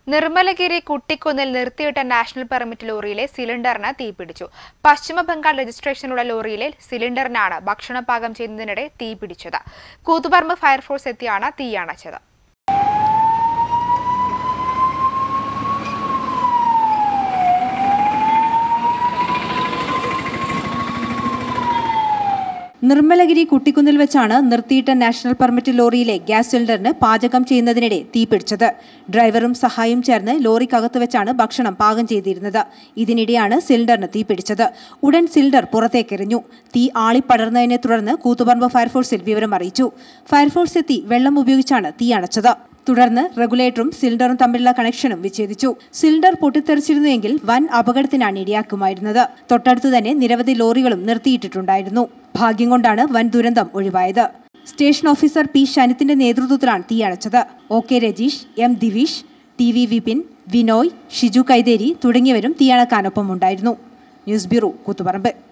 നിർമ്മലഗിരി കുട്ടിക്കുന്നിൽ നിർത്തിയിട്ട national permit ലോറിയിലെ സിലിണ്ടറിന് തീപിടിച്ചു പശ്ചിമ ബംഗാൾ രജിസ്ട്രേഷനുള്ള ലോറിയിലെ സിലിണ്ടറിനാണ് ഭക്ഷണം പാകം ചെയ്യുന്നതിനിടെ തീപിടിച്ചത് കൂത്തുപറമ്പ് ഫയർഫോഴ്സ് എത്തിയാണ് തീയണച്ചത് നിർമ്മലഗിരി കുട്ടിക്കുന്നിൽ വെച്ചാണ് നിർത്തിയിട്ട നാഷണൽ പെർമിറ്റ് ലോറിയിലെ ഗ്യാസ് സിലിണ്ടറിന് പാചകം ചെയ്യുന്നതിനിടെ തീപിടിച്ചത് ഡ്രൈവറും സഹായിയും ചേർന്ന് ലോറിക്കകത്ത് വെച്ചാണ് ഭക്ഷണം പാകം ചെയ്തിരുന്നത് ഇതിനിടെയാണ് സിലിണ്ടറിന് തീപിടിച്ചത് ഉടൻ സിലിണ്ടർ പുറത്തേക്കെറിഞ്ഞു തീ ആളിപ്പടർന്നതിനെ തുടർന്ന് കൂത്തുപറമ്പ് ഫയർഫോഴ്സിൽ വിവരം അറിയിച്ചു ഫയർഫോഴ്സ് എത്തി വെള്ളം ഉപയോഗിച്ചാണ് തീ അണച്ചത് തുടർന്ന് റെഗുലേറ്ററും സിലിണ്ടറും തമ്മിലുള്ള കണക്ഷനും വിച്ഛേദിച്ചു സിലിണ്ടർ പൊട്ടിത്തെറിച്ചിരുന്നുവെങ്കിൽ വൻ അപകടത്തിനാണ് ഇടയാക്കുമായിരുന്നത് തൊട്ടടുത്ത് തന്നെ നിരവധി ലോറികളും നിർത്തിയിട്ടിട്ടുണ്ടായിരുന്നു ഭാഗ്യം കൊണ്ടാണ് വൻ ദുരന്തം ഒഴിവായത് സ്റ്റേഷൻ ഓഫീസർ പി ശനിത്തിന്റെ നേതൃത്വത്തിലാണ് തീയണച്ചത് O K Rajeesh M Divish T V Vipin Vinoy Shiju Kaitheri തുടങ്ങിയവരും തീയണക്കാനൊപ്പം ഉണ്ടായിരുന്നു ന്യൂസ് ബ്യൂറോ കൂത്തുപറമ്പ്